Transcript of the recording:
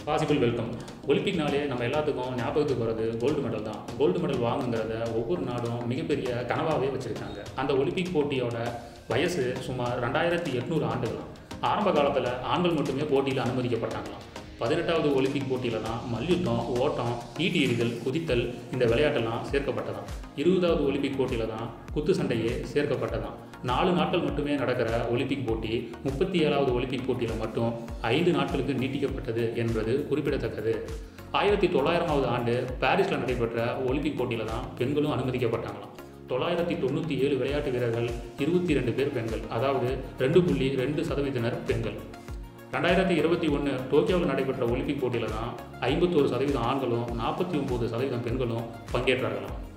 possible welcome ஒலிம்பிக்னாலே நம்ம எல்லாத்துக்கும் ஞாபகத்துக்கு வர்றது கோல்டு மெடல் தான் கோல்டு மெடல் வாங்குங்கிறத ஒவ்வொரு நாடும் மிகப்பெரிய கனவாகவே வச்சுருக்காங்க அந்த ஒலிம்பிக் போட்டியோட வயசு சுமார் ரெண்டாயிரத்தி எட்நூறு ஆண்டுகளாம் ஆரம்ப காலத்தில் ஆண்கள் மட்டுமே போட்டியில் அனுமதிக்கப்பட்டாங்களாம் பதினெட்டாவது ஒலிம்பிக் போட்டியில் தான் மல்யுத்தம் ஓட்டம் ஈட்டி எறிதல் குதித்தல் இந்த விளையாட்டெல்லாம் சேர்க்கப்பட்டதாம் இருபதாவது ஒலிம்பிக் போட்டியில் தான் குத்து சண்டையே சேர்க்கப்பட்டதாம் நாலு நாட்கள் மட்டுமே நடக்கிற ஒலிம்பிக் போட்டி முப்பத்தி ஏழாவது ஒலிம்பிக் போட்டியில் மட்டும் ஐந்து நாட்களுக்கு நீட்டிக்கப்பட்டது என்பது குறிப்பிடத்தக்கது ஆயிரத்தி தொள்ளாயிரமாவது ஆண்டு பாரிஸில் நடைபெற்ற ஒலிம்பிக் போட்டியில் தான் பெண்களும் அனுமதிக்கப்பட்டாங்களாம் தொள்ளாயிரத்தி தொண்ணூற்றி ஏழு விளையாட்டு வீரர்கள் இருபத்தி ரெண்டு பேர் பெண்கள் அதாவது ரெண்டு புள்ளி ரெண்டு சதவீதத்தினர் பெண்கள் ரெண்டாயிரத்தி இருபத்தி ஒன்று டோக்கியோவில் நடைபெற்ற ஒலிம்பிக் போட்டியில் தான் ஐம்பத்தோரு சதவீதம் ஆண்களும் நாற்பத்தி ஒம்பது சதவீதம் பெண்களும் பங்கேற்றார்களாம்